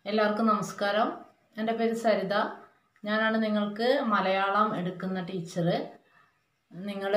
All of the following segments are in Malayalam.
എല്ലാവർക്കും നമസ്കാരം എൻ്റെ പേര് സരിത ഞാനാണ് നിങ്ങൾക്ക് മലയാളം എടുക്കുന്ന ടീച്ചർ നിങ്ങൾ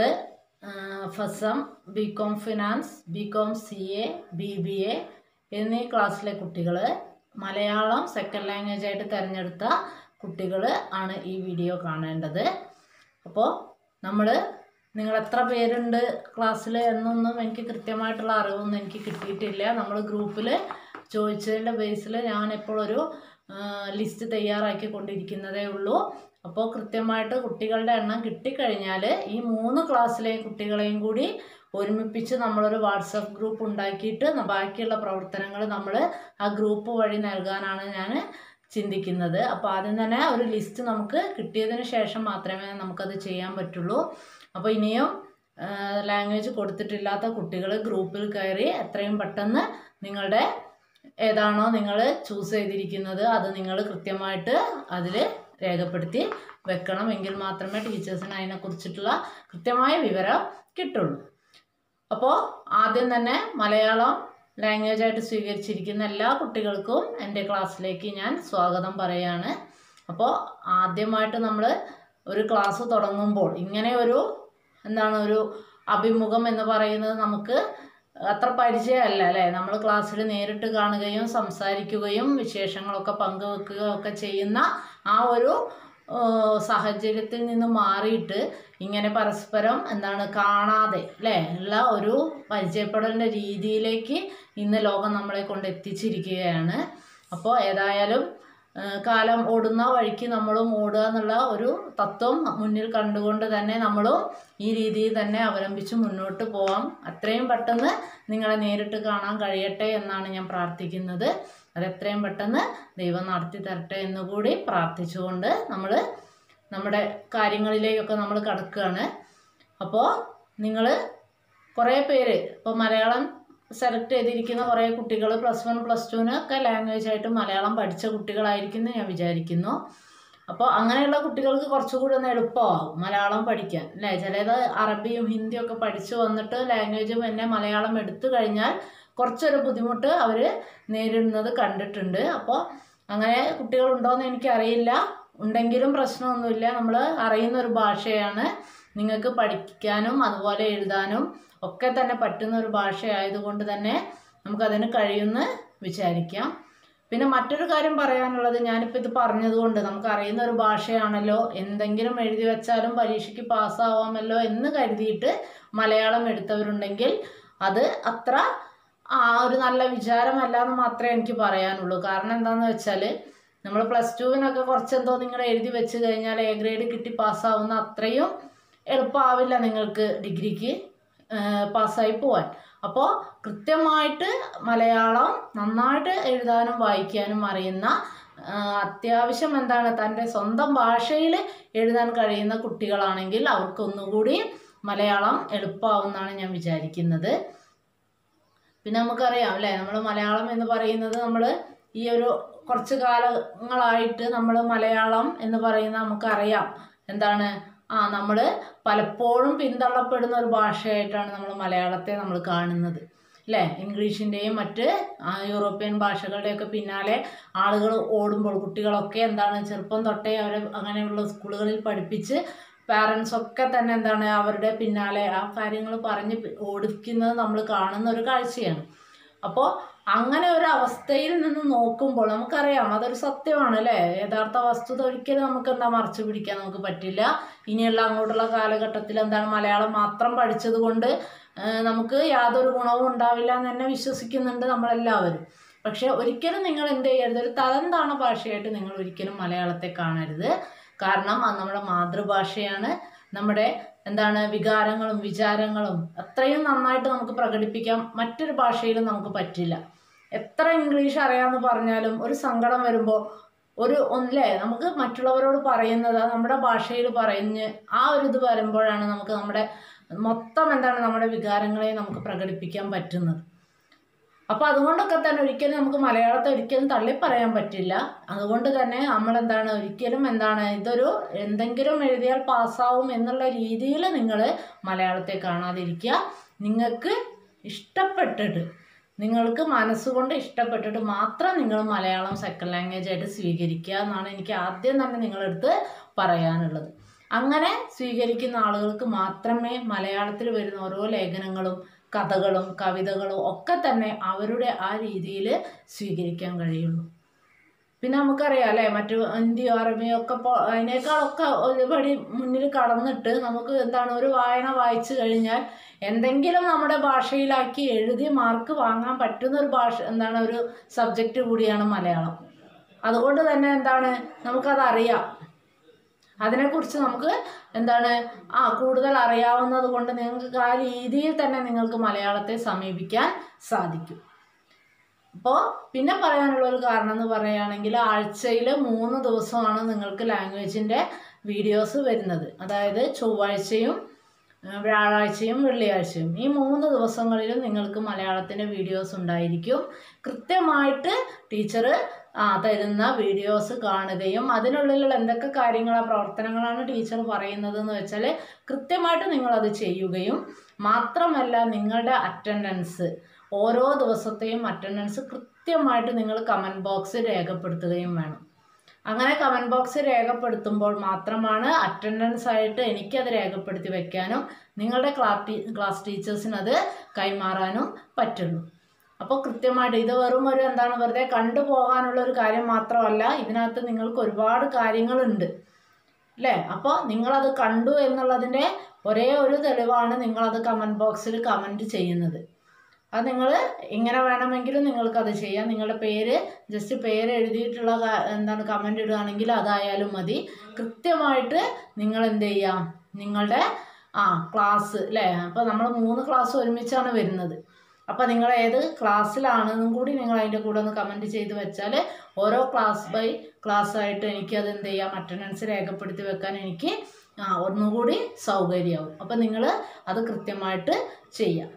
ഫസം B Com finance B Com C A B B A എന്നീ ക്ലാസ്സിലെ കുട്ടികൾ മലയാളം സെക്കൻഡ് ലാംഗ്വേജ് ആയിട്ട് തിരഞ്ഞെടുത്ത കുട്ടികൾ ആണ് ഈ വീഡിയോ കാണേണ്ടത് അപ്പോൾ നമ്മൾ നിങ്ങൾ എത്ര പേരുണ്ട് ക്ലാസ്സിൽ എന്നൊന്നും എനിക്ക് കൃത്യമായിട്ടുള്ള അറിവൊന്നും എനിക്ക് കിട്ടിയിട്ടില്ല നമ്മൾ ഗ്രൂപ്പിൽ ചോദിച്ചതിൻ്റെ ബേസിൽ ഞാൻ ഇപ്പോൾ ഒരു ലിസ്റ്റ് തയ്യാറാക്കി കൊണ്ടിരിക്കുന്നതേ ഉള്ളൂ അപ്പോൾ കൃത്യമായിട്ട് കുട്ടികളുടെ എണ്ണം കിട്ടിക്കഴിഞ്ഞാൽ ഈ മൂന്ന് ക്ലാസ്സിലെയും കുട്ടികളെയും കൂടി ഒരുമിപ്പിച്ച് നമ്മളൊരു വാട്സപ്പ് ഗ്രൂപ്പ് ഉണ്ടാക്കിയിട്ട് ന- ബാക്കിയുള്ള പ്രവർത്തനങ്ങൾ നമ്മൾ ആ ഗ്രൂപ്പ് വഴി നൽകാനാണ് ഞാൻ ചിന്തിക്കുന്നത് അപ്പോൾ ആദ്യം തന്നെ ഒരു ലിസ്റ്റ് നമുക്ക് കിട്ടിയതിന് ശേഷം മാത്രമേ നമുക്കത് ചെയ്യാൻ പറ്റുള്ളൂ അപ്പോൾ ഇനിയും ലാംഗ്വേജ് കൊടുത്തിട്ടില്ലാത്ത കുട്ടികൾ ഗ്രൂപ്പിൽ കയറി എത്രയും പെട്ടെന്ന് നിങ്ങളുടെ ഏതാണോ നിങ്ങൾ ചൂസ് ചെയ്തിരിക്കുന്നത് അത് നിങ്ങൾ കൃത്യമായിട്ട് അതിൽ രേഖപ്പെടുത്തി വെക്കണം എങ്കിൽ മാത്രമേ ടീച്ചേഴ്സിന് അതിനെക്കുറിച്ചിട്ടുള്ള കൃത്യമായ വിവരം കിട്ടുള്ളൂ അപ്പോൾ ആദ്യം തന്നെ മലയാളം ലാംഗ്വേജ് ആയിട്ട് സ്വീകരിച്ചിരിക്കുന്ന എല്ലാ കുട്ടികൾക്കും എൻ്റെ ക്ലാസ്സിലേക്ക് ഞാൻ സ്വാഗതം പറയാണ് അപ്പോൾ ആദ്യമായിട്ട് നമ്മൾ ഒരു ക്ലാസ് തുടങ്ങുമ്പോൾ ഇങ്ങനെ ഒരു എന്താണ് ഒരു അഭിമുഖം എന്ന് പറയുന്നത് നമുക്ക് അത്ര പരിചയമല്ല അല്ലേ നമ്മൾ ക്ലാസ്സിൽ നേരിട്ട് കാണുകയും സംസാരിക്കുകയും വിശേഷങ്ങളൊക്കെ പങ്കുവെക്കുകയും ഒക്കെ ചെയ്യുന്ന ആ ഒരു ആ, സാഹചര്യത്തിൽ നിന്ന് മാറിയിട്ട് ഇങ്ങനെ പരസ്പരം എന്താണ് കാണാതെ അല്ലേ ഉള്ള ഒരു പരിചയപ്പെടലിൻ്റെ രീതിയിലേക്ക് ഇന്ന് ലോകം നമ്മളെ കൊണ്ട് എത്തിച്ചിരിക്കുകയാണ് അപ്പോൾ ഏതായാലും ആ, കാലം ഓടുന്ന വഴിക്ക് നമ്മളും ഓടുക എന്നുള്ള ഒരു തത്വം മുന്നിൽ കണ്ടുകൊണ്ട് തന്നെ നമ്മളും ഈ രീതിയിൽ തന്നെ അവലംബിച്ച് മുന്നോട്ട് പോവാം അത്രയും പെട്ടെന്ന് നിങ്ങളെ നേരിട്ട് കാണാൻ കഴിയട്ടെ എന്നാണ് ഞാൻ പ്രാർത്ഥിക്കുന്നത് അത് എത്രയും പെട്ടെന്ന് ദൈവം നടത്തി തരട്ടെ എന്നുകൂടി പ്രാർത്ഥിച്ചുകൊണ്ട് നമ്മൾ നമ്മുടെ കാര്യങ്ങളിലേക്കൊക്കെ നമ്മൾ കടക്കുകയാണ് അപ്പോൾ നിങ്ങൾ കുറേ പേര് ഇപ്പോൾ മലയാളം സെലക്ട് ചെയ്തിരിക്കുന്ന കുറേ കുട്ടികൾ പ്ലസ് വൺ പ്ലസ് ടുവിന് ഒക്കെ ലാംഗ്വേജ് ആയിട്ട് മലയാളം പഠിച്ച കുട്ടികളായിരിക്കും എന്ന് ഞാൻ വിചാരിക്കുന്നു അപ്പോൾ അങ്ങനെയുള്ള കുട്ടികൾക്ക് കുറച്ചുകൂടി ഒന്ന് എളുപ്പമാകും മലയാളം പഠിക്കാൻ അല്ലേ ചിലത് അറബിയും ഹിന്ദിയും ഒക്കെ പഠിച്ചു വന്നിട്ട് ലാംഗ്വേജ് പിന്നെ മലയാളം എടുത്തു കഴിഞ്ഞാൽ കുറച്ചൊരു ബുദ്ധിമുട്ട് അവർ നേരിടുന്നത് കണ്ടിട്ടുണ്ട് അപ്പോൾ അങ്ങനെ കുട്ടികളുണ്ടോയെന്ന് എനിക്കറിയില്ല ഉണ്ടെങ്കിലും പ്രശ്നമൊന്നുമില്ല നമ്മൾ അറിയുന്ന ഒരു ഭാഷയാണ് നിങ്ങൾക്ക് പഠിക്കാനും അതുപോലെ എഴുതാനും ഒക്കെ തന്നെ പറ്റുന്ന ഒരു ഭാഷയായതുകൊണ്ട് തന്നെ നമുക്കതിന് കഴിയുമെന്ന് വിചാരിക്കാം പിന്നെ മറ്റൊരു കാര്യം പറയാനുള്ളത് ഞാനിപ്പോൾ ഇത് പറഞ്ഞതുകൊണ്ട് നമുക്ക് അറിയുന്ന ഒരു ഭാഷയാണല്ലോ എന്തെങ്കിലും എഴുതി വെച്ചാലും പരീക്ഷയ്ക്ക് പാസ്സാവാമല്ലോ എന്ന് കരുതിയിട്ട് മലയാളം എടുത്തവരുണ്ടെങ്കിൽ അത് അത്ര ആ ഒരു നല്ല വിചാരമല്ല എന്ന് മാത്രമേ എനിക്ക് പറയാനുള്ളൂ കാരണം എന്താണെന്ന് വെച്ചാൽ നമ്മൾ പ്ലസ് ടുവിനൊക്കെ കുറച്ചെന്തോ നിങ്ങൾ എഴുതി വെച്ച് കഴിഞ്ഞാൽ എ ഗ്രേഡ് കിട്ടി പാസ്സാവുന്ന അത്രയും എളുപ്പമാവില്ല നിങ്ങൾക്ക് ഡിഗ്രിക്ക് പാസ്സായി പോവാൻ അപ്പോൾ കൃത്യമായിട്ട് മലയാളം നന്നായിട്ട് എഴുതാനും വായിക്കാനും അറിയുന്ന ആ, അത്യാവശ്യം എന്താണ് തൻ്റെ സ്വന്തം ഭാഷയിൽ എഴുതാൻ കഴിയുന്ന കുട്ടികളാണെങ്കിൽ അവർക്കൊന്നുകൂടി മലയാളം എളുപ്പമാവുമെന്നാണ് ഞാൻ വിചാരിക്കുന്നത് പിന്നെ നമുക്കറിയാം അല്ലേ നമ്മൾ മലയാളം എന്ന് പറയുന്നത് നമ്മൾ ഈ ഒരു കുറച്ച് കാലങ്ങളായിട്ട് നമ്മൾ മലയാളം എന്ന് പറയുന്ന നമുക്കറിയാം എന്താണ് ആ നമ്മൾ പലപ്പോഴും പിന്തള്ളപ്പെടുന്ന ഒരു ഭാഷയായിട്ടാണ് നമ്മൾ മലയാളത്തെ നമ്മൾ കാണുന്നത് അല്ലേ ഇംഗ്ലീഷിൻ്റെയും മറ്റ് ആ, യൂറോപ്യൻ ഭാഷകളുടെയൊക്കെ പിന്നാലെ ആളുകൾ ഓടുമ്പോൾ കുട്ടികളൊക്കെ എന്താണ് ചെറുപ്പം തൊട്ടേ അവരെ അങ്ങനെയുള്ള സ്കൂളുകളിൽ പഠിപ്പിച്ച് പാരൻസ് ഒക്കെ തന്നെ എന്താണ് അവരുടെ പിന്നാലെ ആ കാര്യങ്ങൾ പറഞ്ഞ് പി- ഓടിക്കുന്നത് നമ്മൾ കാണുന്ന ഒരു കാഴ്ചയാണ് അപ്പോൾ അങ്ങനെ ഒരു അവസ്ഥയിൽ നിന്ന് നോക്കുമ്പോൾ നമുക്കറിയാം അതൊരു സത്യമാണ് അല്ലേ യഥാർത്ഥ വസ്തുത ഒരിക്കലും നമുക്ക് എന്താ മറച്ചു പിടിക്കാൻ നമുക്ക് പറ്റില്ല ഇനിയുള്ള അങ്ങോട്ടുള്ള കാലഘട്ടത്തിൽ എന്താണ് മലയാളം മാത്രം പഠിച്ചത് കൊണ്ട് ആ, നമുക്ക് യാതൊരു ഗുണവും ഉണ്ടാവില്ല എന്ന് തന്നെ വിശ്വസിക്കുന്നുണ്ട് നമ്മളെല്ലാവരും പക്ഷെ ഒരിക്കലും നിങ്ങൾ എന്ത് ചെയ്യരുത് ഒരു തരം താണ ഭാഷയായിട്ട് നിങ്ങൾ ഒരിക്കലും മലയാളത്തെ കാണരുത് കാരണം അത് നമ്മുടെ മാതൃഭാഷയാണ് നമ്മുടെ എന്താണ് വികാരങ്ങളും വിചാരങ്ങളും അത്രയും നന്നായിട്ട് നമുക്ക് പ്രകടിപ്പിക്കാൻ മറ്റൊരു ഭാഷയിലും നമുക്ക് പറ്റില്ല എത്ര ഇംഗ്ലീഷ് അറിയാമെന്ന് പറഞ്ഞാലും ഒരു സങ്കടം വരുമ്പോൾ ഒരു ഒന്നില്ലേ നമുക്ക് മറ്റുള്ളവരോട് പറയുന്നത് അത് നമ്മുടെ ഭാഷയിൽ പറഞ്ഞ് ആ ഒരു ഇത് വരുമ്പോഴാണ് നമുക്ക് നമ്മുടെ മൊത്തം എന്താണ് നമ്മുടെ വികാരങ്ങളെ നമുക്ക് പ്രകടിപ്പിക്കാൻ പറ്റുന്നത് അപ്പോൾ അതുകൊണ്ടൊക്കെ തന്നെ ഒരിക്കലും നമുക്ക് മലയാളത്തെ ഒരിക്കലും തള്ളി പറയാൻ പറ്റില്ല അതുകൊണ്ട് തന്നെ നമ്മളെന്താണ് ഒരിക്കലും എന്താണ് ഇതൊരു എന്തെങ്കിലും എഴുതിയാൽ പാസ്സാവും എന്നുള്ള രീതിയിൽ നിങ്ങൾ മലയാളത്തെ കാണാതിരിക്കുക നിങ്ങൾക്ക് ഇഷ്ടപ്പെട്ടിട്ട് നിങ്ങൾക്ക് മനസ്സുകൊണ്ട് ഇഷ്ടപ്പെട്ടിട്ട് മാത്രം നിങ്ങൾ മലയാളം സെക്കൻഡ് ലാംഗ്വേജ് ആയിട്ട് സ്വീകരിക്കുക എന്നാണ് എനിക്ക് ആദ്യം തന്നെ നിങ്ങളടുത്ത് പറയാനുള്ളത് അങ്ങനെ സ്വീകരിക്കുന്ന ആളുകൾക്ക് മാത്രമേ മലയാളത്തിൽ വരുന്ന ഓരോ ലേഖനങ്ങളും കഥകളും കവിതകളും ഒക്കെ തന്നെ അവരുടെ ആ രീതിയിൽ സ്വീകരിക്കാൻ കഴിയുള്ളൂ പിന്നെ നമുക്കറിയാം അല്ലേ മറ്റു ഹിന്ദിയോ അറബിയോ ഒക്കെ ഇപ്പോൾ അതിനേക്കാളൊക്കെ ഒരുപടി മുന്നിൽ കടന്നിട്ട് നമുക്ക് എന്താണ് ഒരു വായന വായിച്ചു കഴിഞ്ഞാൽ എന്തെങ്കിലും നമ്മുടെ ഭാഷയിലാക്കി എഴുതി മാർക്ക് വാങ്ങാൻ പറ്റുന്ന ഒരു ഭാഷ എന്താണ് ഒരു സബ്ജക്റ്റ് കൂടിയാണ് മലയാളം അതുകൊണ്ട് തന്നെ എന്താണ് നമുക്കത് അറിയാം അതിനെക്കുറിച്ച് നമുക്ക് എന്താണ് ആ കൂടുതൽ അറിയാവുന്നത് കൊണ്ട് നിങ്ങൾക്ക് ആ രീതിയിൽ തന്നെ നിങ്ങൾക്ക് മലയാളത്തെ സമീപിക്കാൻ സാധിക്കും അപ്പോൾ പിന്നെ പറയാനുള്ള ഒരു കാരണം എന്ന് പറയുകയാണെങ്കിൽ ആഴ്ചയിൽ മൂന്ന് ദിവസമാണ് നിങ്ങൾക്ക് ലാംഗ്വേജിൻ്റെ വീഡിയോസ് വരുന്നത് അതായത് ചൊവ്വാഴ്ചയും ആ, വ്യാഴാഴ്ചയും വെള്ളിയാഴ്ചയും ഈ മൂന്ന് ദിവസങ്ങളിലും നിങ്ങൾക്ക് മലയാളത്തിൻ്റെ വീഡിയോസ് ഉണ്ടായിരിക്കും കൃത്യമായിട്ട് ടീച്ചർ ആ തരുന്ന വീഡിയോസ് കാണുകയും അതിനുള്ളിലുള്ള എന്തൊക്കെ കാര്യങ്ങളാണ് പ്രവർത്തനങ്ങളാണ് ടീച്ചർ പറയുന്നത് എന്ന് വെച്ചാൽ കൃത്യമായിട്ട് നിങ്ങളത് ചെയ്യുകയും മാത്രമല്ല നിങ്ങളുടെ അറ്റൻഡൻസ് ഓരോ ദിവസത്തെയും അറ്റൻഡൻസ് കൃത്യമായിട്ട് നിങ്ങൾ കമൻറ്റ് ബോക്സ് രേഖപ്പെടുത്തുകയും വേണം അങ്ങനെ കമൻറ്റ് ബോക്സ് രേഖപ്പെടുത്തുമ്പോൾ മാത്രമാണ് അറ്റൻഡൻസ് ആയിട്ട് എനിക്കത് രേഖപ്പെടുത്തി വെക്കാനും നിങ്ങളുടെ ക്ലാസ് ടീ ക്ലാസ് ടീച്ചേഴ്സിന് അത് കൈമാറാനും പറ്റുള്ളൂ അപ്പോൾ കൃത്യമായിട്ട് ഇത് വെറും ഒരു എന്താണ് വെറുതെ കണ്ടുപോകാനുള്ള ഒരു കാര്യം മാത്രമല്ല ഇതിനകത്ത് നിങ്ങൾക്ക് ഒരുപാട് കാര്യങ്ങളുണ്ട് അല്ലേ അപ്പോൾ നിങ്ങളത് കണ്ടു എന്നുള്ളതിൻ്റെ ഒരേ ഒരു തെളിവാണ് നിങ്ങളത് കമൻറ്റ് ബോക്സിൽ കമൻറ്റ് ചെയ്യുന്നത് അത് നിങ്ങൾ ഇങ്ങനെ വേണമെങ്കിലും നിങ്ങൾക്കത് ചെയ്യാം നിങ്ങളുടെ പേര് ജസ്റ്റ് പേര് എഴുതിയിട്ടുള്ള ക- എന്താണ് കമൻ്റ് ഇടുകയാണെങ്കിൽ അതായാലും മതി കൃത്യമായിട്ട് നിങ്ങൾ എന്ത് ചെയ്യാം നിങ്ങളുടെ ആ ക്ലാസ് അല്ലേ അപ്പോൾ നമ്മൾ മൂന്ന് ക്ലാസ് ഒരുമിച്ചാണ് വരുന്നത് അപ്പോൾ നിങ്ങൾ ഏത് ക്ലാസ്സിലാണെന്നും കൂടി നിങ്ങൾ അതിൻ്റെ കൂടെ ഒന്ന് കമൻറ്റ് ചെയ്ത് വെച്ചാൽ ഓരോ ക്ലാസ് ബൈ ക്ലാസ് ആയിട്ട് എനിക്കത് എന്ത് ചെയ്യാം അറ്റൻഡൻസ് രേഖപ്പെടുത്തി വെക്കാൻ എനിക്ക് ആ ഒന്നുകൂടി സൗകര്യമാവും അപ്പോൾ നിങ്ങൾ അത് കൃത്യമായിട്ട് ചെയ്യാം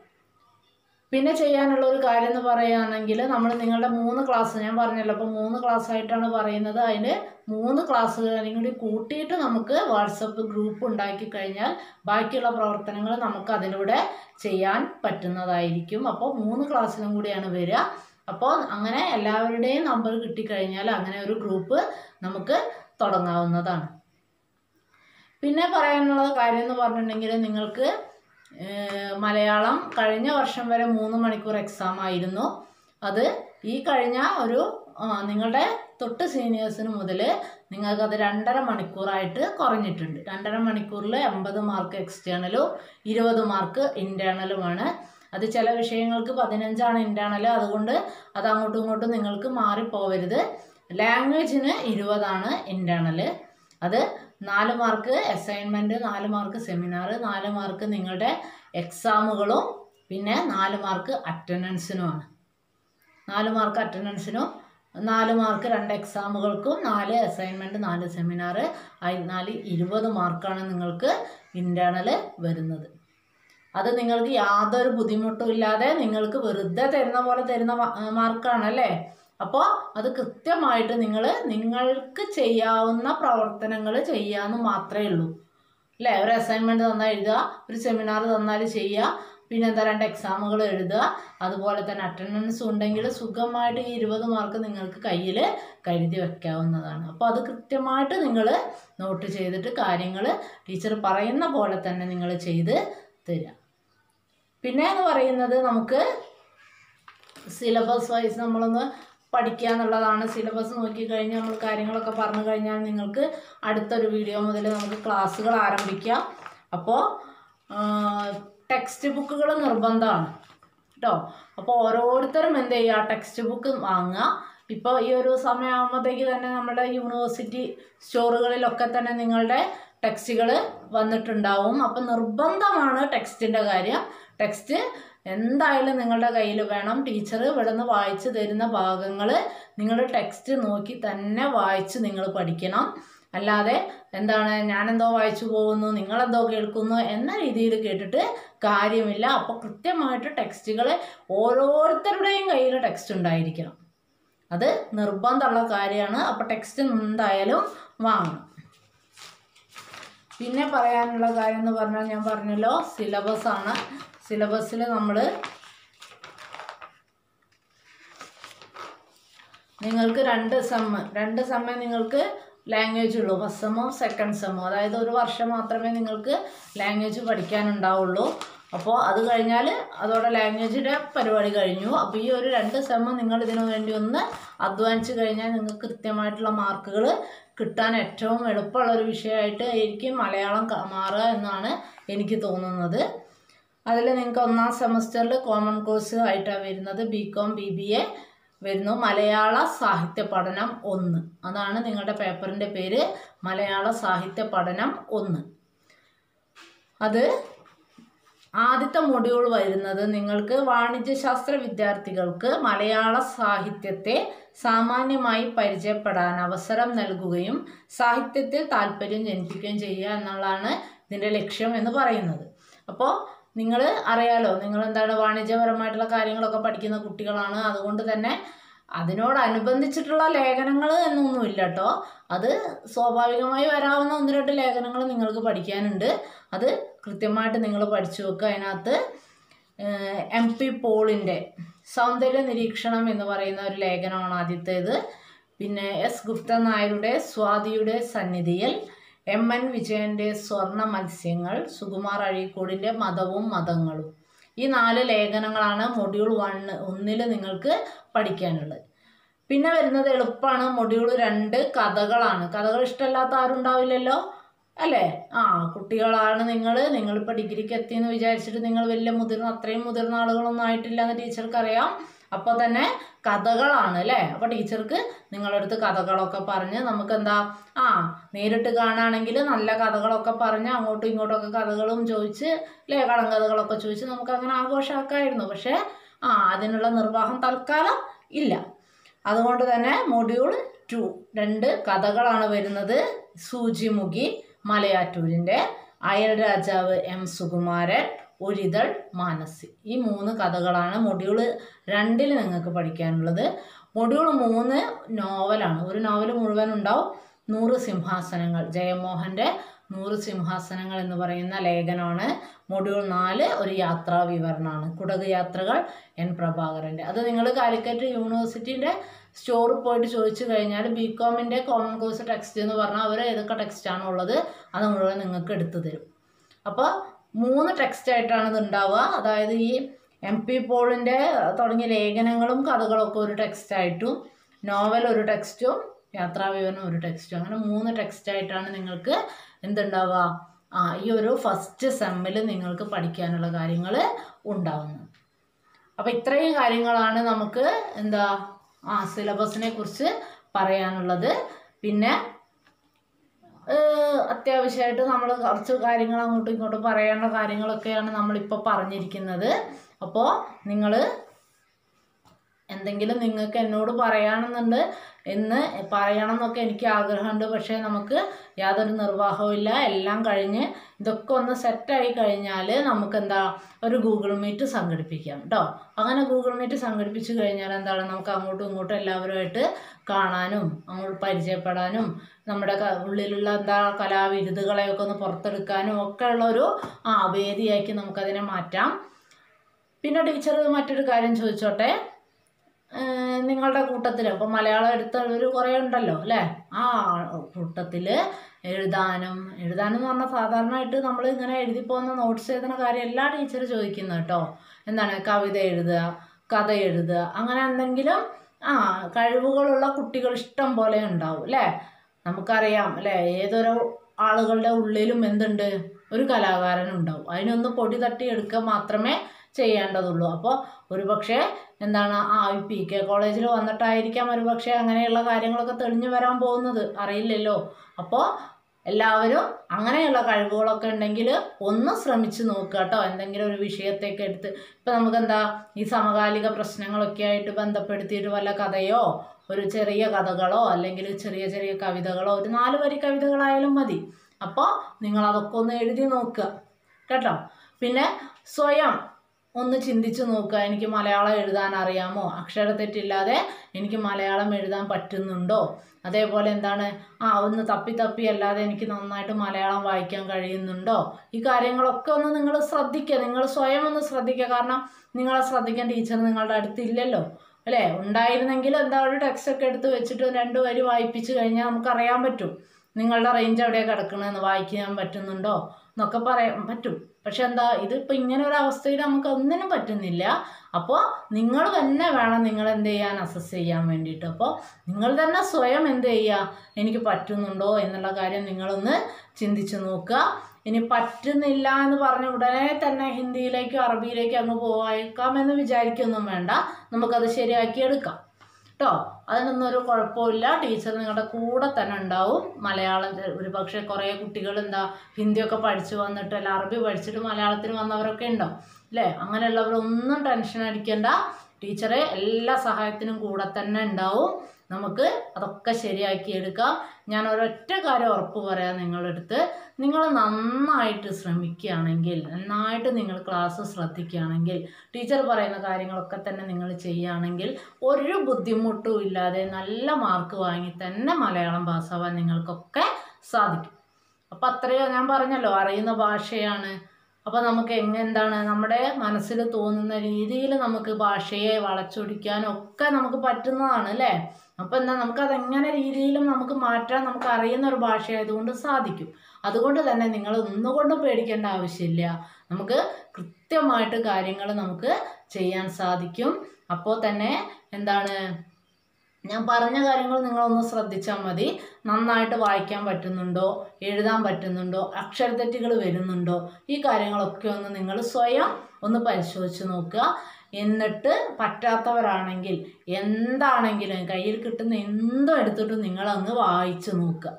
പിന്നെ ചെയ്യാനുള്ള ഒരു കാര്യം എന്ന് പറയുകയാണെങ്കിൽ നമ്മൾ നിങ്ങളുടെ മൂന്ന് ക്ലാസ് ഞാൻ പറഞ്ഞല്ലോ അപ്പോൾ മൂന്ന് ക്ലാസ് ആയിട്ടാണ് പറയുന്നത് അതിന് മൂന്ന് ക്ലാസ്സുകളും കൂടി കൂട്ടിയിട്ട് നമുക്ക് വാട്സപ്പ് ഗ്രൂപ്പ് ഉണ്ടാക്കി കഴിഞ്ഞാൽ ബാക്കിയുള്ള പ്രവർത്തനങ്ങൾ നമുക്ക് അതിലൂടെ ചെയ്യാൻ പറ്റുന്നതായിരിക്കും അപ്പോൾ മൂന്ന് ക്ലാസ്സിലും കൂടിയാണ് വരിക അപ്പോൾ അങ്ങനെ എല്ലാവരുടെയും നമ്പർ കിട്ടിക്കഴിഞ്ഞാൽ അങ്ങനെ ഒരു ഗ്രൂപ്പ് നമുക്ക് തുടങ്ങാവുന്നതാണ് പിന്നെ പറയാനുള്ള കാര്യം എന്ന് പറഞ്ഞിട്ടുണ്ടെങ്കിൽ നിങ്ങൾക്ക് ഏഹ്, മലയാളം കഴിഞ്ഞ വർഷം വരെ മൂന്ന് മണിക്കൂർ എക്സാം ആയിരുന്നു അത് ഈ കഴിഞ്ഞ ഒരു ആ, നിങ്ങളുടെ തൊട്ട് സീനിയേഴ്സിന് മുതൽ നിങ്ങൾക്കത് രണ്ടര മണിക്കൂറായിട്ട് കുറഞ്ഞിട്ടുണ്ട് രണ്ടര മണിക്കൂറിൽ എൺപത് മാർക്ക് എക്സ്റ്റേണലും ഇരുപത് മാർക്ക് ഇൻറ്റേണലുമാണ് അത് ചില വിഷയങ്ങൾക്ക് പതിനഞ്ചാണ് ഇൻറ്റേണൽ അതുകൊണ്ട് അത് അങ്ങോട്ടും ഇങ്ങോട്ടും നിങ്ങൾക്ക് മാറിപ്പോവരുത് ലാംഗ്വേജിന് ഇരുപതാണ് ഇൻറ്റേണൽ അത് നാല് മാർക്ക് അസൈൻമെൻറ്റ് നാല് മാർക്ക് സെമിനാർ നാല് മാർക്ക് നിങ്ങളുടെ എക്സാമുകളും പിന്നെ നാല് മാർക്ക് അറ്റൻഡൻസിനുമാണ് നാല് മാർക്ക് അറ്റൻഡൻസിനും നാല് മാർക്ക് രണ്ട് എക്സാമുകൾക്കും നാല് അസൈൻമെൻറ്റ് നാല് സെമിനാർ നാല് ഇരുപത് മാർക്കാണ് നിങ്ങൾക്ക് ഇൻറ്റേണൽ വരുന്നത് അത് നിങ്ങൾക്ക് യാതൊരു ബുദ്ധിമുട്ടും ഇല്ലാതെ നിങ്ങൾക്ക് വെറുതെ തരുന്ന പോലെ തരുന്ന മാ- മാർക്കാണ് അല്ലേ അപ്പോൾ അത് കൃത്യമായിട്ട് നിങ്ങൾ നിങ്ങൾക്ക് ചെയ്യാവുന്ന പ്രവർത്തനങ്ങൾ ചെയ്യാമെന്ന് മാത്രമേ ഉള്ളൂ അല്ലേ ഒരു അസൈൻമെൻറ്റ് തന്നാൽ എഴുതുക ഒരു സെമിനാർ തന്നാൽ ചെയ്യുക പിന്നെ എന്താ രണ്ട് എക്സാമുകൾ എഴുതുക അതുപോലെ തന്നെ അറ്റൻഡൻസ് ഉണ്ടെങ്കിൽ സുഖമായിട്ട് ഈ ഇരുപത് മാർക്ക് നിങ്ങൾക്ക് കയ്യിൽ കരുതി വെക്കാവുന്നതാണ് അപ്പോൾ അത് കൃത്യമായിട്ട് നിങ്ങൾ നോട്ട് ചെയ്തിട്ട് കാര്യങ്ങൾ ടീച്ചർ പറയുന്ന പോലെ തന്നെ നിങ്ങൾ ചെയ്ത് തരിക പിന്നെ എന്ന് പറയുന്നത് നമുക്ക് സിലബസ് വൈസ് നമ്മളൊന്ന് പഠിക്കുക എന്നുള്ളതാണ് സിലബസ് നോക്കിക്കഴിഞ്ഞാൽ നമ്മൾ കാര്യങ്ങളൊക്കെ പറഞ്ഞു കഴിഞ്ഞാൽ നിങ്ങൾക്ക് അടുത്തൊരു വീഡിയോ മുതൽ നമുക്ക് ക്ലാസ്സുകൾ ആരംഭിക്കാം അപ്പോൾ ടെക്സ്റ്റ് ബുക്കുകൾ നിർബന്ധമാണ് കേട്ടോ അപ്പോൾ ഓരോരുത്തരും എന്ത് ചെയ്യുക ടെക്സ്റ്റ് ബുക്ക് വാങ്ങുക ഇപ്പോൾ ഈ ഒരു സമയമാകുമ്പോഴത്തേക്ക് തന്നെ നമ്മുടെ യൂണിവേഴ്സിറ്റി സ്റ്റോറുകളിലൊക്കെ തന്നെ നിങ്ങളുടെ ടെക്സ്റ്റുകൾ വന്നിട്ടുണ്ടാവും അപ്പം നിർബന്ധമാണ് ടെക്സ്റ്റിൻ്റെ കാര്യം ടെക്സ്റ്റ് എന്തായാലും നിങ്ങളുടെ കയ്യിൽ വേണം ടീച്ചർ ഇവിടെ നിന്ന് വായിച്ചു തരുന്ന ഭാഗങ്ങൾ നിങ്ങൾ ടെക്സ്റ്റ് നോക്കി തന്നെ വായിച്ച് നിങ്ങൾ പഠിക്കണം അല്ലാതെ എന്താണ് ഞാനെന്തോ വായിച്ചു പോകുന്നു നിങ്ങളെന്തോ കേൾക്കുന്നു എന്ന രീതിയിൽ കേട്ടിട്ട് കാര്യമില്ല അപ്പോൾ കൃത്യമായിട്ട് ടെക്സ്റ്റുകൾ ഓരോരുത്തരുടെയും കയ്യിൽ ടെക്സ്റ്റ് ഉണ്ടായിരിക്കണം അത് നിർബന്ധമുള്ള കാര്യമാണ് അപ്പോൾ ടെക്സ്റ്റ് എന്തായാലും വാങ്ങണം പിന്നെ പറയാനുള്ള കാര്യം എന്ന് പറഞ്ഞാൽ ഞാൻ പറഞ്ഞല്ലോ സിലബസ് ആണ് സിലബസിൽ നമ്മൾ നിങ്ങൾക്ക് രണ്ട് സെമ്മ് രണ്ട് സെമ്മേ നിങ്ങൾക്ക് ലാംഗ്വേജ് ഉള്ളൂ ഫസ്റ്റ് സെമ്മോ സെക്കൻഡ് സെമ്മോ അതായത് ഒരു വർഷം മാത്രമേ നിങ്ങൾക്ക് ലാംഗ്വേജ് പഠിക്കാനുണ്ടാവുള്ളൂ അപ്പോൾ അത് കഴിഞ്ഞാൽ അതോടെ ലാംഗ്വേജിൻ്റെ പരിപാടി കഴിഞ്ഞു അപ്പോൾ ഈ ഒരു രണ്ട് സെമ്മ് നിങ്ങൾ ഇതിനു വേണ്ടി ഒന്ന് അധ്വാനിച്ച് കഴിഞ്ഞാൽ നിങ്ങൾക്ക് കൃത്യമായിട്ടുള്ള മാർക്കുകൾ കിട്ടാൻ ഏറ്റവും എളുപ്പമുള്ള ഒരു വിഷയമായിട്ട് ആയിരിക്കും മലയാളം ക- മാറുക എന്നാണ് എനിക്ക് തോന്നുന്നത് അതിൽ നിങ്ങൾക്ക് ഒന്നാം സെമസ്റ്ററിൽ കോമൺ കോഴ്സ് ആയിട്ടാണ് വരുന്നത് B Com B B A വരുന്നു മലയാള സാഹിത്യ പഠനം ഒന്ന് അതാണ് നിങ്ങളുടെ പേപ്പറിൻ്റെ പേര് മലയാള സാഹിത്യ പഠനം ഒന്ന് അത് ആദ്യത്തെ മൊഡ്യൂൾ വരുന്നത് നിങ്ങൾക്ക് വാണിജ്യശാസ്ത്ര വിദ്യാർത്ഥികൾക്ക് മലയാള സാഹിത്യത്തെ സാമാന്യമായി പരിചയപ്പെടാൻ അവസരം നൽകുകയും സാഹിത്യത്തിൽ താല്പര്യം ജനിപ്പിക്കുകയും ചെയ്യുക എന്നുള്ളതാണ് ഇതിൻ്റെ ലക്ഷ്യം എന്ന് പറയുന്നത് അപ്പോൾ നിങ്ങൾ അറിയാലോ നിങ്ങൾ എന്താണ് വാണിജ്യപരമായിട്ടുള്ള കാര്യങ്ങളൊക്കെ പഠിക്കുന്ന കുട്ടികളാണ് അതുകൊണ്ട് തന്നെ അതിനോടനുബന്ധിച്ചിട്ടുള്ള ലേഖനങ്ങൾ എന്നൊന്നുമില്ല കേട്ടോ അത് സ്വാഭാവികമായി വരാവുന്ന ഒന്ന് രണ്ട് ലേഖനങ്ങൾ നിങ്ങൾക്ക് പഠിക്കാനുണ്ട് അത് കൃത്യമായിട്ട് നിങ്ങൾ പഠിച്ചു വെക്കുക അതിനകത്ത് എം പി പോളിൻ്റെ സൗന്ദര്യ നിരീക്ഷണം എന്ന് പറയുന്ന ഒരു ലേഖനമാണ് ആദ്യത്തേത് പിന്നെ എസ് ഗുപ്ത നായരുടെ സ്വാതിയുടെ സന്നിധിയിൽ എം എൻ വിജയൻ്റെ സ്വർണ്ണ മത്സ്യങ്ങൾ സുകുമാർ അഴീക്കോടിൻ്റെ മതവും മതങ്ങളും ഈ നാല് ലേഖനങ്ങളാണ് മൊഡ്യൂൾ വണ്ണ് ഒന്നിൽ നിങ്ങൾക്ക് പഠിക്കാനുള്ളത് പിന്നെ വരുന്നത് എളുപ്പമാണ് മൊഡ്യൂൾ രണ്ട് കഥകളാണ് കഥകൾ ഇഷ്ടമല്ലാത്ത ആരും ഉണ്ടാവില്ലല്ലോ അല്ലേ ആ കുട്ടികളാണ് നിങ്ങൾ നിങ്ങളിപ്പോൾ ഡിഗ്രിക്ക് എത്തിയെന്ന് വിചാരിച്ചിട്ട് നിങ്ങൾ വലിയ മുതിർന്ന അത്രയും മുതിർന്ന ആളുകളൊന്നും ആയിട്ടില്ല എന്ന് ടീച്ചർക്ക് അറിയാം അപ്പോൾ തന്നെ കഥകളാണ് അല്ലേ അപ്പോൾ ടീച്ചർക്ക് നിങ്ങളുടെ അടുത്ത് കഥകളൊക്കെ പറഞ്ഞ് നമുക്ക് എന്താ ആ നേരിട്ട് കാണുകയാണെങ്കിൽ നല്ല കഥകളൊക്കെ പറഞ്ഞ് അങ്ങോട്ടും ഇങ്ങോട്ടൊക്കെ കഥകളും ചോദിച്ച് അല്ലേ കടങ്കഥകളൊക്കെ ചോദിച്ച് നമുക്ക് അങ്ങനെ ആഘോഷമാക്കായിരുന്നു പക്ഷേ ആ അതിനുള്ള നിർവാഹം തൽക്കാലം ഇല്ല അതുകൊണ്ട് തന്നെ മൊഡ്യൂൾ ടു രണ്ട് കഥകളാണ് വരുന്നത് സൂചിമുഖി മലയാറ്റൂരിൻ്റെ അയൽ രാജാവ് എം സുകുമാരൻ ഒരിതൾ മാനസി ഈ മൂന്ന് കഥകളാണ് മൊഡ്യൂൾ രണ്ടിൽ നിങ്ങൾക്ക് പഠിക്കാനുള്ളത് മൊഡ്യൂൾ മൂന്ന് നോവലാണ് ഒരു നോവൽ മുഴുവൻ ഉണ്ടാവും നൂറ് സിംഹാസനങ്ങൾ ജയമോഹൻ്റെ നൂറ് സിംഹാസനങ്ങൾ എന്ന് പറയുന്ന ലേഖനമാണ് മൊഡ്യൂൾ നാല് ഒരു യാത്രാ വിവരണമാണ് കുടക് യാത്രകൾ എൻ പ്രഭാകരൻ്റെ അത് നിങ്ങൾ കാലിക്കറ്റ് യൂണിവേഴ്സിറ്റീൻ്റെ സ്റ്റോറിൽ പോയിട്ട് ചോദിച്ചു കഴിഞ്ഞാൽ ബി കോമിൻ്റെ കോമൺ കോഴ്സ് ടെക്സ്റ്റ് എന്ന് പറഞ്ഞാൽ അവർ ഏതൊക്കെ ടെക്സ്റ്റാണ് ഉള്ളത് അത് മുഴുവൻ നിങ്ങൾക്ക് എടുത്തു തരും അപ്പോൾ മൂന്ന് ടെക്സ്റ്റ് ആയിട്ടാണ് ഇത് ഉണ്ടാവുക അതായത് ഈ എം പി പോളിൻ്റെ തുടങ്ങിയ ലേഖനങ്ങളും കഥകളൊക്കെ ഒരു ടെക്സ്റ്റായിട്ടും നോവൽ ഒരു ടെക്സ്റ്റും യാത്രാവിവരണം ഒരു ടെക്സ്റ്റും അങ്ങനെ മൂന്ന് ടെക്സ്റ്റ് ആയിട്ടാണ് നിങ്ങൾക്ക് എന്തുണ്ടാവുക ആ ഈ ഒരു ഫസ്റ്റ് സെമ്മിൽ നിങ്ങൾക്ക് പഠിക്കാനുള്ള കാര്യങ്ങൾ ഉണ്ടാവുന്നത് അപ്പോൾ ഇത്രയും കാര്യങ്ങളാണ് നമുക്ക് എന്താ ആ സിലബസിനെ കുറിച്ച് പറയാനുള്ളത് പിന്നെ ഏഹ് അത്യാവശ്യമായിട്ട് നമ്മൾ കുറച്ച് കാര്യങ്ങൾ അങ്ങോട്ടും ഇങ്ങോട്ടും പറയേണ്ട കാര്യങ്ങളൊക്കെയാണ് നമ്മളിപ്പോൾ പറഞ്ഞിരിക്കുന്നത് അപ്പോൾ നിങ്ങൾ എന്തെങ്കിലും നിങ്ങൾക്ക് എന്നോട് പറയാണെന്നുണ്ട് എന്ന് പറയണം എന്നൊക്കെ എനിക്ക് ആഗ്രഹമുണ്ട് പക്ഷേ നമുക്ക് യാതൊരു നിർവാഹവും ഇല്ല എല്ലാം കഴിഞ്ഞ് ഇതൊക്കെ ഒന്ന് സെറ്റായി കഴിഞ്ഞാൽ നമുക്ക് എന്താ ഒരു ഗൂഗിൾ മീറ്റ് സംഘടിപ്പിക്കാം കേട്ടോ അങ്ങനെ ഗൂഗിൾ മീറ്റ് സംഘടിപ്പിച്ച് കഴിഞ്ഞാൽ എന്താണ് നമുക്ക് അങ്ങോട്ടും ഇങ്ങോട്ടും എല്ലാവരുമായിട്ട് കാണാനും അങ്ങോട്ട് പരിചയപ്പെടാനും നമ്മുടെ ക- ഉള്ളിലുള്ള എന്താ കലാവിരുതുകളെയൊക്കെ ഒന്ന് പുറത്തെടുക്കാനും ഒക്കെ ഉള്ളൊരു ആ വേദിയാക്കി നമുക്കതിനെ മാറ്റാം പിന്നെ ടീച്ചർ മറ്റൊരു കാര്യം ചോദിച്ചോട്ടെ ഏഹ് നിങ്ങളുടെ കൂട്ടത്തിൽ ഇപ്പോൾ മലയാളം എടുത്തവർ കുറേ ഉണ്ടല്ലോ അല്ലേ ആ കൂട്ടത്തിൽ എഴുതാനും എഴുതാനും എന്ന് പറഞ്ഞാൽ സാധാരണയായിട്ട് നമ്മൾ ഇങ്ങനെ എഴുതി പോകുന്ന നോട്ട്സ് എഴുതുന്ന കാര്യം എല്ലാ ടീച്ചർ ചോദിക്കുന്നത് കേട്ടോ എന്താണ് കവിത എഴുതുക കഥ എഴുതുക അങ്ങനെ എന്തെങ്കിലും ആ കഴിവുകളുള്ള കുട്ടികൾ ഇഷ്ടം പോലെ ഉണ്ടാവും അല്ലേ നമുക്കറിയാം അല്ലേ ഏതൊരു ആളുകളുടെ ഉള്ളിലും എന്തുണ്ട് ഒരു കലാകാരൻ ഉണ്ടാവും അതിനൊന്ന് പൊടി തട്ടി എടുക്കുക മാത്രമേ ചെയ്യേണ്ടതുള്ളൂ അപ്പോൾ ഒരുപക്ഷെ എന്താണ് ആ ഈ പി കെ കോളേജിൽ വന്നിട്ടായിരിക്കാം ഒരുപക്ഷെ അങ്ങനെയുള്ള കാര്യങ്ങളൊക്കെ തെളിഞ്ഞു വരാൻ പോകുന്നത് അറിയില്ലല്ലോ അപ്പോൾ എല്ലാവരും അങ്ങനെയുള്ള കഴിവുകളൊക്കെ ഉണ്ടെങ്കിൽ ഒന്ന് ശ്രമിച്ച് നോക്കുക കേട്ടോ എന്തെങ്കിലും ഒരു വിഷയത്തേക്ക് എടുത്ത് ഇപ്പം നമുക്കെന്താ ഈ സമകാലിക പ്രശ്നങ്ങളൊക്കെ ആയിട്ട് ബന്ധപ്പെടുത്തിയിട്ട് വല്ല കഥയോ ഒരു ചെറിയ കഥകളോ അല്ലെങ്കിൽ ചെറിയ ചെറിയ കവിതകളോ ഒരു നാല് വരി കവിതകളായാലും മതി അപ്പോൾ നിങ്ങളതൊക്കെ ഒന്ന് എഴുതി നോക്കുക കേട്ടോ പിന്നെ സ്വയം ഒന്ന് ചിന്തിച്ച് നോക്കുക എനിക്ക് മലയാളം എഴുതാൻ അറിയാമോ അക്ഷരത്തെറ്റില്ലാതെ എനിക്ക് മലയാളം എഴുതാൻ പറ്റുന്നുണ്ടോ അതേപോലെ എന്താണ് ആ ഒന്ന് തപ്പി തപ്പി അല്ലാതെ എനിക്ക് നന്നായിട്ട് മലയാളം വായിക്കാൻ കഴിയുന്നുണ്ടോ ഈ കാര്യങ്ങളൊക്കെ ഒന്ന് നിങ്ങൾ ശ്രദ്ധിക്കുക നിങ്ങൾ സ്വയം ഒന്ന് ശ്രദ്ധിക്കുക കാരണം നിങ്ങളെ ശ്രദ്ധിക്കാൻ ടീച്ചർ നിങ്ങളുടെ അടുത്തില്ലല്ലോ അല്ലേ ഉണ്ടായിരുന്നെങ്കിൽ എന്താ ഒരു ടെക്സ്റ്റ് ഒക്കെ എടുത്ത് വെച്ചിട്ട് രണ്ട് വരി വായിപ്പിച്ച് കഴിഞ്ഞാൽ നമുക്കറിയാൻ പറ്റും നിങ്ങളുടെ റേഞ്ച് എവിടെയാണ് കിടക്കണമെന്ന് വായിക്കാൻ പറ്റുന്നുണ്ടോ എന്നൊക്കെ പറയാൻ പറ്റും പക്ഷെ എന്താ ഇതിപ്പോൾ ഇങ്ങനെ ഒരു അവസ്ഥയിൽ നമുക്ക് ഒന്നിനും പറ്റുന്നില്ല അപ്പോൾ നിങ്ങൾ തന്നെ വേണം നിങ്ങൾ എന്ത് ചെയ്യാൻ അസസ് ചെയ്യാൻ വേണ്ടിയിട്ട് അപ്പോൾ നിങ്ങൾ തന്നെ സ്വയം എന്ത് ചെയ്യുക എനിക്ക് പറ്റുന്നുണ്ടോ എന്നുള്ള കാര്യം നിങ്ങളൊന്ന് ചിന്തിച്ച് നോക്കുക ഇനി പറ്റുന്നില്ല എന്ന് പറഞ്ഞ ഉടനെ തന്നെ ഹിന്ദിയിലേക്കോ അറബിയിലേക്കോ അങ്ങ് പോയേക്കാമെന്ന് വിചാരിക്കൊന്നും വേണ്ട നമുക്കത് ശരിയാക്കി എടുക്കാം കേട്ടോ അതിനൊന്നും ഒരു കുഴപ്പമില്ല ടീച്ചർ നിങ്ങളുടെ കൂടെ തന്നെ ഉണ്ടാവും മലയാളം ഒരു പക്ഷേ കുറേ കുട്ടികൾ എന്താ ഹിന്ദിയൊക്കെ പഠിച്ചു വന്നിട്ട് അല്ല അറബി പഠിച്ചിട്ട് മലയാളത്തിന് വന്നവരൊക്കെ ഉണ്ടാവും അല്ലേ അങ്ങനെയുള്ളവരൊന്നും ടെൻഷൻ അടിക്കേണ്ട ടീച്ചറെ എല്ലാ സഹായത്തിനും കൂടെ തന്നെ ഉണ്ടാവും നമുക്ക് അതൊക്കെ ശരിയാക്കി എടുക്കാം ഞാൻ ഒരൊറ്റ കാര്യം ഉറപ്പ് പറയാം നിങ്ങളുടെ അടുത്ത് നിങ്ങൾ നന്നായിട്ട് ശ്രമിക്കുകയാണെങ്കിൽ നന്നായിട്ട് നിങ്ങൾ ക്ലാസ് ശ്രദ്ധിക്കുകയാണെങ്കിൽ ടീച്ചർ പറയുന്ന കാര്യങ്ങളൊക്കെ തന്നെ നിങ്ങൾ ചെയ്യുകയാണെങ്കിൽ ഒരു ബുദ്ധിമുട്ടും ഇല്ലാതെ നല്ല മാർക്ക് വാങ്ങി തന്നെ മലയാളം പാസ്സാവാൻ നിങ്ങൾക്കൊക്കെ സാധിക്കും അപ്പം അത്രയോ ഞാൻ പറഞ്ഞല്ലോ അറിയുന്ന ഭാഷയാണ് അപ്പോൾ നമുക്ക് എങ്ങനെ എന്താണ് നമ്മുടെ മനസ്സിൽ തോന്നുന്ന രീതിയിൽ നമുക്ക് ഭാഷയെ വളച്ചൊടിക്കാനും ഒക്കെ നമുക്ക് പറ്റുന്നതാണ് അല്ലേ അപ്പോൾ എന്താ നമുക്കത് എങ്ങനെ രീതിയിലും നമുക്ക് മാറ്റാൻ നമുക്ക് അറിയുന്ന ഒരു ഭാഷയായതുകൊണ്ട് സാധിക്കും അതുകൊണ്ട് തന്നെ നിങ്ങൾ ഒന്നുകൊണ്ടും പേടിക്കേണ്ട ആവശ്യമില്ല നമുക്ക് കൃത്യമായിട്ട് കാര്യങ്ങൾ നമുക്ക് ചെയ്യാൻ സാധിക്കും അപ്പോൾ തന്നെ എന്താണ് ഞാൻ പറഞ്ഞ കാര്യങ്ങൾ നിങ്ങളൊന്ന് ശ്രദ്ധിച്ചാൽ മതി നന്നായിട്ട് വായിക്കാൻ പറ്റുന്നുണ്ടോ എഴുതാൻ പറ്റുന്നുണ്ടോ അക്ഷരത്തെറ്റുകൾ വരുന്നുണ്ടോ ഈ കാര്യങ്ങളൊക്കെ ഒന്ന് നിങ്ങൾ സ്വയം ഒന്ന് പരിശോധിച്ച് നോക്കുക എന്നിട്ട് പറ്റാത്തവരാണെങ്കിൽ എന്താണെങ്കിലും കയ്യിൽ കിട്ടുന്ന എന്തും എടുത്തിട്ട് നിങ്ങളങ്ങ് വായിച്ച് നോക്കുക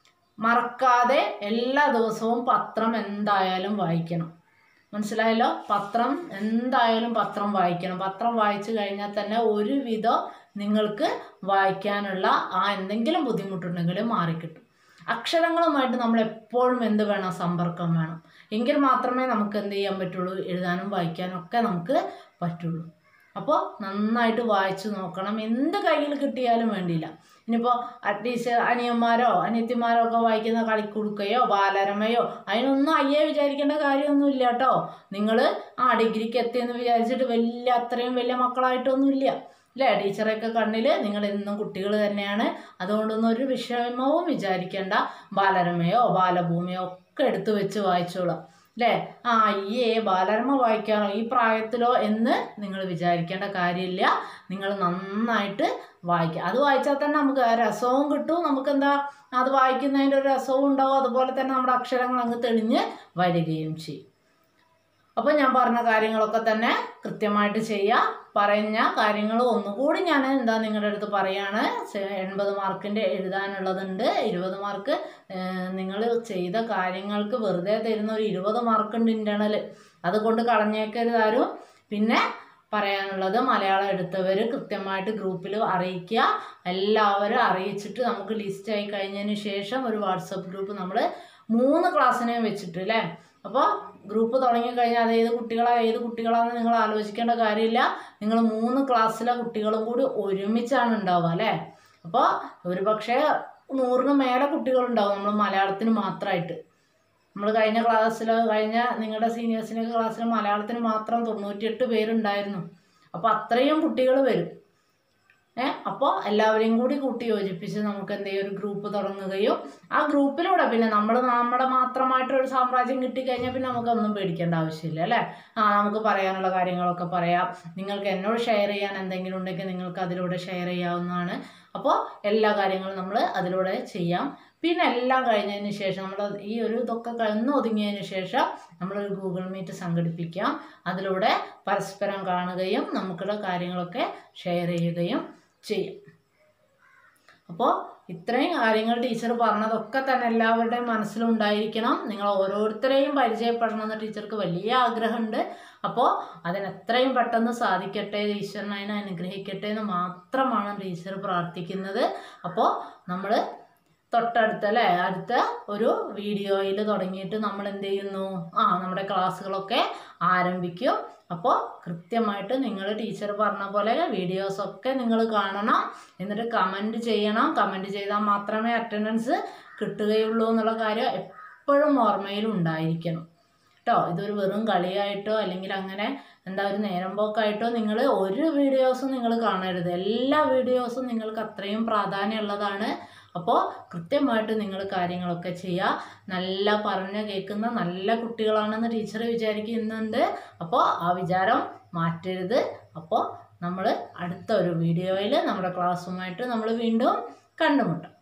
മറക്കാതെ എല്ലാ ദിവസവും പത്രം എന്തായാലും വായിക്കണം മനസ്സിലായല്ലോ പത്രം എന്തായാലും പത്രം വായിക്കണം പത്രം വായിച്ചു കഴിഞ്ഞാൽ തന്നെ ഒരുവിധം നിങ്ങൾക്ക് വായിക്കാനുള്ള ആ എന്തെങ്കിലും ബുദ്ധിമുട്ടുണ്ടെങ്കിൽ മാറിക്കിട്ടും അക്ഷരങ്ങളുമായിട്ട് നമ്മൾ എപ്പോഴും എന്ത് വേണം സമ്പർക്കം വേണം എങ്കിൽ മാത്രമേ നമുക്ക് എന്ത് ചെയ്യാൻ പറ്റുള്ളൂ എഴുതാനും വായിക്കാനും ഒക്കെ നമുക്ക് പറ്റുള്ളൂ അപ്പോൾ നന്നായിട്ട് വായിച്ചു നോക്കണം എന്ത് കയ്യിൽ കിട്ടിയാലും വേണ്ടിയില്ല ഇനിയിപ്പോൾ അറ്റ്ലീസ്റ്റ് അനിയന്മാരോ അനിയത്തിമാരോ ഒക്കെ വായിക്കുന്ന കളിക്കുടുക്കയോ ബാലരമയോ അതിനൊന്നും അയ്യേ വിചാരിക്കേണ്ട കാര്യമൊന്നുമില്ല കേട്ടോ നിങ്ങൾ ആ ഡിഗ്രിക്ക് എത്തിയെന്ന് വിചാരിച്ചിട്ട് വലിയ അത്രയും വലിയ മക്കളായിട്ടൊന്നുമില്ല അല്ലേ ടീച്ചറൊക്കെ കണ്ണിൽ നിങ്ങൾ എന്നും കുട്ടികൾ തന്നെയാണ് അതുകൊണ്ടൊന്നും ഒരു വിഷമവും വിചാരിക്കേണ്ട ബാലരമയോ ബാലഭൂമിയോ ഒക്കെ എടുത്തു വെച്ച് വായിച്ചോളാം അല്ലേ ആ അയ്യേ ബാലരമ വായിക്കാനോ ഈ പ്രായത്തിലോ എന്ന് നിങ്ങൾ വിചാരിക്കേണ്ട കാര്യമില്ല നിങ്ങൾ നന്നായിട്ട് വായിക്കുക അത് വായിച്ചാൽ തന്നെ നമുക്ക് ആ രസവും കിട്ടും നമുക്കെന്താ അത് വായിക്കുന്നതിൻ്റെ ഒരു രസവും ഉണ്ടാവും അതുപോലെ തന്നെ നമ്മുടെ അക്ഷരങ്ങൾ അങ്ങ് തെളിഞ്ഞ് വരികയും ചെയ്യും അപ്പോൾ ഞാൻ പറഞ്ഞ കാര്യങ്ങളൊക്കെ തന്നെ കൃത്യമായിട്ട് ചെയ്യുക പറഞ്ഞ കാര്യങ്ങൾ ഒന്നുകൂടി ഞാൻ എന്താ നിങ്ങളുടെ അടുത്ത് പറയാണ് എൺപത് മാർക്കിൻ്റെ എഴുതാനുള്ളതുണ്ട് ഇരുപത് മാർക്ക് നിങ്ങൾ ചെയ്ത കാര്യങ്ങൾക്ക് വെറുതെ തരുന്ന ഒരു ഇരുപത് മാർക്കുണ്ട് ഇൻറ്റേണൽ അതുകൊണ്ട് കളഞ്ഞേക്കരുത് ആരും പിന്നെ പറയാനുള്ളത് മലയാളം എടുത്തവർ കൃത്യമായിട്ട് ഗ്രൂപ്പിൽ അറിയിക്കുക എല്ലാവരും അറിയിച്ചിട്ട് നമുക്ക് ലിസ്റ്റ് ആയി കഴിഞ്ഞതിന് ശേഷം ഒരു വാട്സപ്പ് ഗ്രൂപ്പ് നമ്മൾ മൂന്ന് ക്ലാസ്സിനെയും വെച്ചിട്ട് അല്ലേ അപ്പോൾ ഗ്രൂപ്പ് തുടങ്ങിക്കഴിഞ്ഞാൽ അത് ഏത് കുട്ടികളാ ഏത് കുട്ടികളാണെന്ന് നിങ്ങൾ ആലോചിക്കേണ്ട കാര്യമില്ല നിങ്ങൾ മൂന്ന് ക്ലാസ്സിലെ കുട്ടികളും കൂടി ഒരുമിച്ചാണ് ഉണ്ടാവുക അല്ലേ അപ്പോൾ ഒരു പക്ഷേ നൂറിന് മേലെ കുട്ടികളുണ്ടാവും നമ്മൾ മലയാളത്തിന് മാത്രമായിട്ട് നമ്മൾ കഴിഞ്ഞ ക്ലാസ്സിൽ കഴിഞ്ഞ നിങ്ങളുടെ സീനിയേഴ്സിൻ്റെ ക്ലാസ്സിൽ മലയാളത്തിന് മാത്രം തൊണ്ണൂറ്റിയെട്ട് പേരുണ്ടായിരുന്നു അപ്പോൾ അത്രയും കുട്ടികൾ വരും ഏ അപ്പോൾ എല്ലാവരെയും കൂടി കൂട്ടി യോജിപ്പിച്ച് നമുക്ക് എന്ത് ചെയ്യും ഒരു ഗ്രൂപ്പ് തുടങ്ങുകയും ആ ഗ്രൂപ്പിലൂടെ പിന്നെ നമ്മൾ നമ്മുടെ മാത്രമായിട്ടൊരു സാമ്രാജ്യം കിട്ടിക്കഴിഞ്ഞാൽ പിന്നെ നമുക്കൊന്നും പേടിക്കേണ്ട ആവശ്യമില്ല അല്ലേ ആ നമുക്ക് പറയാനുള്ള കാര്യങ്ങളൊക്കെ പറയാം നിങ്ങൾക്ക് എന്നോട് ഷെയർ ചെയ്യാൻ എന്തെങ്കിലും ഉണ്ടെങ്കിൽ നിങ്ങൾക്ക് അതിലൂടെ ഷെയർ ചെയ്യാവുന്നതാണ് അപ്പോൾ എല്ലാ കാര്യങ്ങളും നമ്മൾ അതിലൂടെ ചെയ്യാം പിന്നെ എല്ലാം കഴിഞ്ഞതിന് ശേഷം നമ്മൾ ഈ ഒരു ഇതൊക്കെ ഒന്ന് ഒതുങ്ങിയതിന് ശേഷം നമ്മളൊരു ഗൂഗിൾ മീറ്റ് സംഘടിപ്പിക്കാം അതിലൂടെ പരസ്പരം കാണുകയും നമുക്കുള്ള കാര്യങ്ങളൊക്കെ ഷെയർ ചെയ്യുകയും ചെയ്യും അപ്പോൾ ഇത്രയും കാര്യങ്ങൾ ടീച്ചർ പറഞ്ഞതൊക്കെ തന്നെ എല്ലാവരുടെയും മനസ്സിലുണ്ടായിരിക്കണം നിങ്ങൾ ഓരോരുത്തരെയും പരിചയപ്പെടണമെന്ന് ടീച്ചർക്ക് വലിയ ആഗ്രഹമുണ്ട് അപ്പോൾ അതിന് എത്രയും പെട്ടെന്ന് സാധിക്കട്ടെ ഈശ്വരൻ അതിനെ അനുഗ്രഹിക്കട്ടെ എന്ന് മാത്രമാണ് ടീച്ചർ പ്രാർത്ഥിക്കുന്നത് അപ്പോൾ നമ്മൾ തൊട്ടടുത്ത അല്ലേ അടുത്ത ഒരു വീഡിയോയിൽ തുടങ്ങിയിട്ട് നമ്മൾ എന്ത് ചെയ്യുന്നു ആ നമ്മുടെ ക്ലാസ്സുകളൊക്കെ ആരംഭിക്കും അപ്പോൾ കൃത്യമായിട്ട് നിങ്ങൾ ടീച്ചർ പറഞ്ഞ പോലെ വീഡിയോസൊക്കെ നിങ്ങൾ കാണണം എന്നിട്ട് കമൻറ്റ് ചെയ്യണം കമൻറ്റ് ചെയ്താൽ മാത്രമേ അറ്റൻഡൻസ് കിട്ടുകയുള്ളൂ എന്നുള്ള കാര്യം എപ്പോഴും ഓർമ്മയിൽ ഉണ്ടായിരിക്കണം കേട്ടോ ഇതൊരു വെറും കളിയായിട്ടോ അല്ലെങ്കിൽ അങ്ങനെ എന്താ ഒരു നേരം പോക്കായിട്ടോ നിങ്ങൾ ഒരു വീഡിയോസും നിങ്ങൾ കാണരുത് എല്ലാ വീഡിയോസും നിങ്ങൾക്ക് അത്രയും പ്രാധാന്യമുള്ളതാണ് അപ്പോൾ കൃത്യമായിട്ട് നിങ്ങൾ കാര്യങ്ങളൊക്കെ ചെയ്യുക നല്ല പറഞ്ഞ് കേൾക്കുന്ന നല്ല കുട്ടികളാണെന്ന് ടീച്ചർ വിചാരിക്കുന്നുണ്ട് അപ്പോൾ ആ വിചാരം മാറ്റരുത് അപ്പോൾ നമ്മൾ അടുത്ത ഒരു വീഡിയോയിൽ നമ്മുടെ ക്ലാസ്സുമായിട്ട് നമ്മൾ വീണ്ടും കണ്ടുമുട്ടാം